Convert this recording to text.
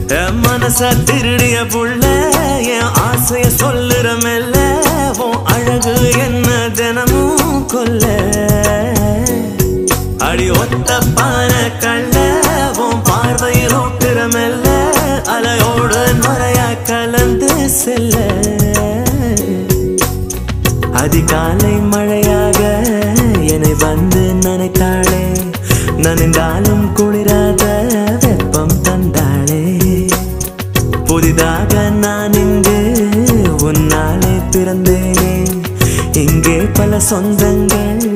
என் மனச திருடிய புள்ள என் ஆசைய சொல்லுற மெல்ல உன் அழகு என்ன தினமும் கொல்ல அடி ஒத்த பான கள்ள உன் பார்வையில் ஓட்டுற மெல்ல அலையோடு நுரையா கலந்து செல்ல அதிகாலை மழையாக என்னை வந்து நினைத்தாளே நனைந்தாலும் குளிராத வெப்பம் தந்தாளே புதிதாக நான் இங்கு உன்னாலே பிறந்தேனே இங்கே பல சொந்தங்கள்